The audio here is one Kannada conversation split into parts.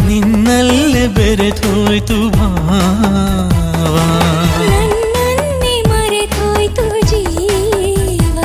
ನಿನ್ನಲ್ಲೇ ಬೆರೆತೋಯ್ತು ಭಾವ ನನ್ನನ್ನೇ ಮರೆತೋಯ್ತು ಜೀವ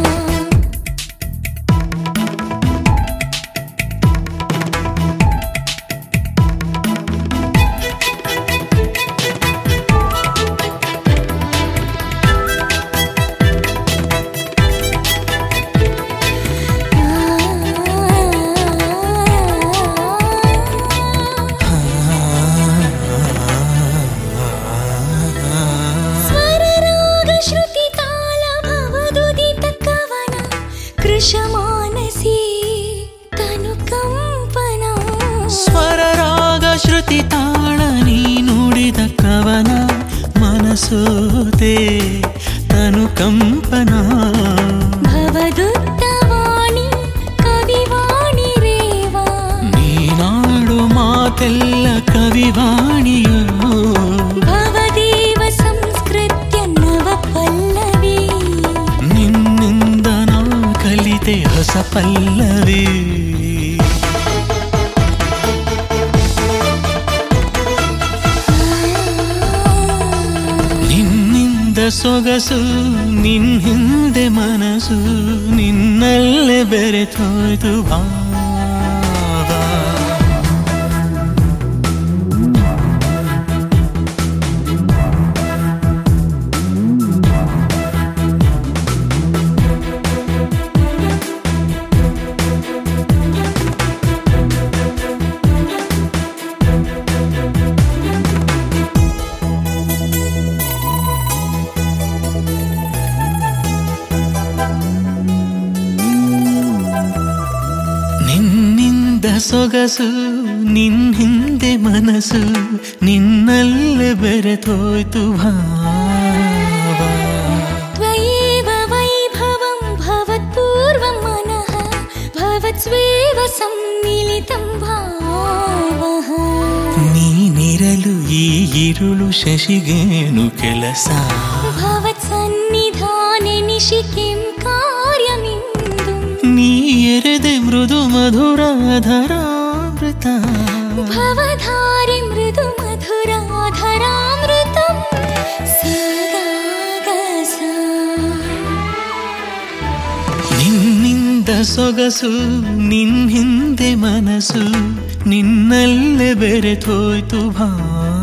ಸ್ವರರಾಗ ಶ್ರುತಿ ತಾಳ ಭವದುದಿತ ಕವನ ಕೃಶಮಾನಸಿ ತನು ಕಂಪನ ಸ್ವರ ರಾಗ ಶ್ರುತಿ ತಾಳ ನೀ ನುಡಿದ ಕವನ ಮನಸೋತೆ ತನು ಕಂಪನ ಭವದುತ್ತವಾಣಿ ಕವಿವಾಣಿ ರೇವಾ ನೀನಾಡು ಮಾತೆಲ್ಲ ಕವಿವಾಣಿಯೋ ಭವದೇವ ಸಂಸ್ಕೃತ್ಯ ನವ ಪಲ್ಲವಿ ನಿನ್ನಿಂದ ನಾ ಕಲಿತೆ ಹೊಸ ಪಲ್ಲವಿ ನಿನ್ನಿಂದ ಸೊಗಸು ನಿನ್ ಹಿಂದೆ ಮನಸ್ಸು ನಿನ್ನಲ್ಲೇ ಬೆರೆತೋಯ್ತು ಭಾವ ನಿನ್ನಿಂದ ಸೊಗಸು ನಿನ್ ಹಿಂದೆ ಮನಸ್ಸು ನಿನ್ನಲ್ಲೇ ಬೆರೆತೋಯ್ತು ಭಾವ त्वयैव वैभवं भवत्पूर्वं मनः भवत्स्वेव सम्मिलितं भावः ನೀನಿರಲು ಈ ಇರುಳು ಶಶಿಗೇನು ಕೆಲಸ भवत्सन्निधाने निशि किं कार्यमिन्दुम् ನೀ ಎರೆದೆ ಮೃದು ಮಧುರಾಧರಾಮೃತ भवधारि मृदु मधुराधरामृतं सगागसा ನಿನ್ನಿಂದ ಸೊಗಸು ನಿನ್ ಹಿಂದೆ ಮನಸ್ಸು ನಿನ್ನಲ್ಲೇ ಬೆರೆತೋಯ್ತು ಭಾವ